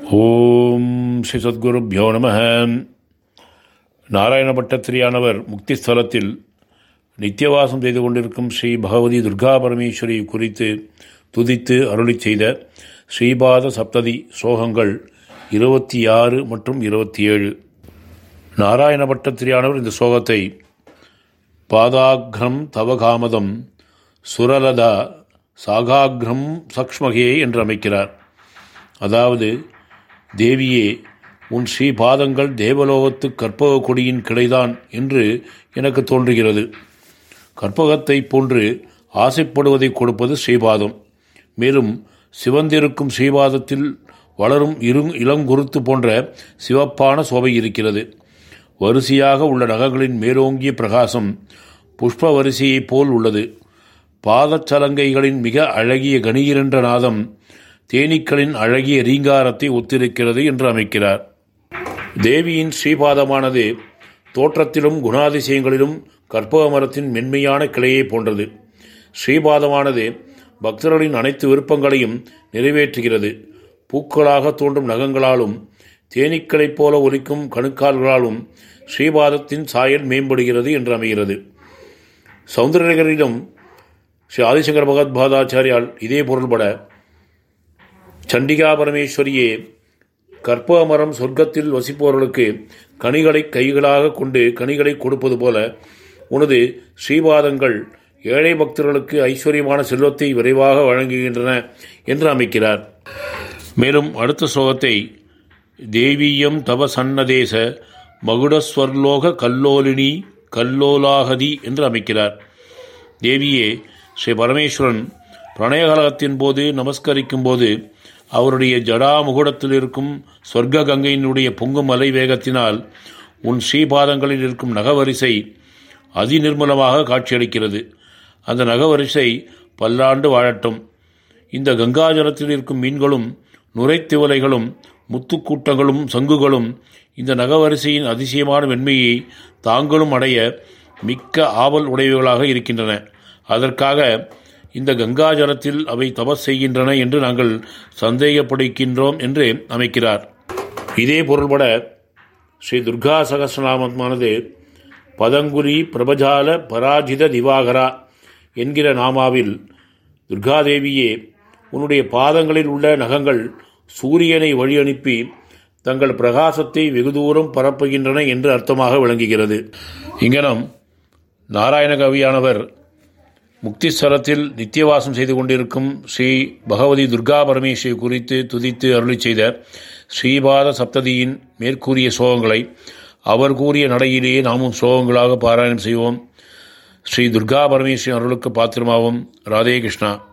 ஓம் ஸ்ரீ சத்குருப்யோ நம நாராயண பட்டத்திரியானவர் முக்தி ஸ்தலத்தில் நித்தியவாசம் செய்து கொண்டிருக்கும் ஸ்ரீ பகவதி துர்கா பரமேஸ்வரி குறித்து துதித்து அருளி செய்த ஸ்ரீபாத சப்ததி ஸ்லோகங்கள் இருபத்தி ஆறு மற்றும் இருபத்தி ஏழு நாராயண பட்டத்திரியானவர் இந்த ஸ்லோகத்தை பாதாக்ரம் தவகாமதம் சுரலதா சாகாக்ரம் சக்ஷ்மகே என்று அமைக்கிறார் அதாவது தேவியே உன் ஸ்ரீ பாதங்கள் தேவலோகத்து கற்பக கொடியின் கிளைதான் என்று எனக்கு தோன்றுகிறது கற்பகத்தை போன்று ஆசைப்படுவதை கொடுப்பது ஸ்ரீபாதம் மேலும் சிவந்திருக்கும் ஸ்ரீபாதத்தில் வளரும் இரு இளங்குருத்து போன்ற சிவப்பான சோபை இருக்கிறது வரிசையாக உள்ள நகங்களின் மேலோங்கிய பிரகாசம் புஷ்ப வரிசையைப் போல் உள்ளது பாதச்சலங்கைகளின் மிக அழகிய கணீரென்ற நாதம் தேனீக்களின் அழகிய ரீங்காரத்தை ஒத்திருக்கிறது என்று அமைக்கிறார் தேவியின் ஸ்ரீபாதமானது தோற்றத்திலும் குணாதிசயங்களிலும் கற்பக மரத்தின் மென்மையான கிளையை போன்றது ஸ்ரீபாதமானது பக்தர்களின் அனைத்து விருப்பங்களையும் நிறைவேற்றுகிறது பூக்களாக தோன்றும் நகங்களாலும் தேனீக்களைப் போல ஒலிக்கும் கணுக்கால்களாலும் ஸ்ரீபாதத்தின் சாயல் மேம்படுகிறது என்று அமைகிறது சௌந்தரகரிடம் ஸ்ரீ ஆதிசங்கர பகவத்பாதாச்சாரியால் இதே பொருள்பட சண்டிகா பரமேஸ்வரியே கற்பக மரம் சொர்க்கத்தில் வசிப்பவர்களுக்கு கனிகளை கைகளாக கொண்டு கனிகளை கொடுப்பது போல உனது ஸ்ரீபாதங்கள் ஏழை பக்தர்களுக்கு ஐஸ்வர்யமான செல்வத்தை விரைவாக வழங்குகின்றன என்று அமைக்கிறார் மேலும் அடுத்த ஸ்லோகத்தை தேவீயம் தவ சன்னதேச மகுடஸ்வர்லோக கல்லோலினி கல்லோலாகதி என்று அமைக்கிறார் தேவியே ஸ்ரீ பரமேஸ்வரன் பிரணயகலகத்தின் போது நமஸ்கரிக்கும் போது அவருடைய ஜடாமுகுடத்தில் இருக்கும் சொர்க்க கங்கையினுடைய பொங்கும் அலை வேகத்தினால் உன் ஸ்ரீபாதங்களில் இருக்கும் நகவரிசை அதிநிர்மலமாக காட்சியளிக்கிறது அந்த நகவரிசை பல்லாண்டு வாழட்டும் இந்த கங்காஜலத்தில் இருக்கும் மீன்களும் நுரைத்திவலைகளும் முத்துக்கூட்டங்களும் சங்குகளும் இந்த நகவரிசையின் அதிசயமான வெண்மையை தாங்களும் அடைய மிக்க ஆவல் உடையவர்களாக இருக்கின்றன அதற்காக இந்த கங்கா ஜலத்தில் அவை தபஸ் செய்கின்றன என்று நாங்கள் சந்தேகப்படுகின்றோம் என்று அமைக்கிறார் இதே பொருள்பட ஸ்ரீ துர்கா சகசிரநாமமானது பதங்குரி பிரபஜால பராஜித திவாகரா என்கிற நாமாவில் துர்காதேவியே உன்னுடைய பாதங்களில் உள்ள நகங்கள் சூரியனை வழி அனுப்பி தங்கள் பிரகாசத்தை வெகு தூரம் பரப்புகின்றன என்று அர்த்தமாக விளங்குகிறது இங்கனம் நாராயண கவியானவர் முக்திஸ்தலத்தில் நித்தியவாசம் செய்து கொண்டிருக்கும் ஸ்ரீ பகவதி துர்கா பரமேஸ்வரி குறித்து துதித்து அருளி செய்த ஸ்ரீபாத சப்ததியின் மேற்கூறிய சோகங்களை அவர் கூறிய நடையிலேயே நாமும் சோகங்களாக பாராயணம் செய்வோம் ஸ்ரீ துர்கா பரமேஸ்வரி அருளுக்கு பாத்திரமாவும் ராதே கிருஷ்ணா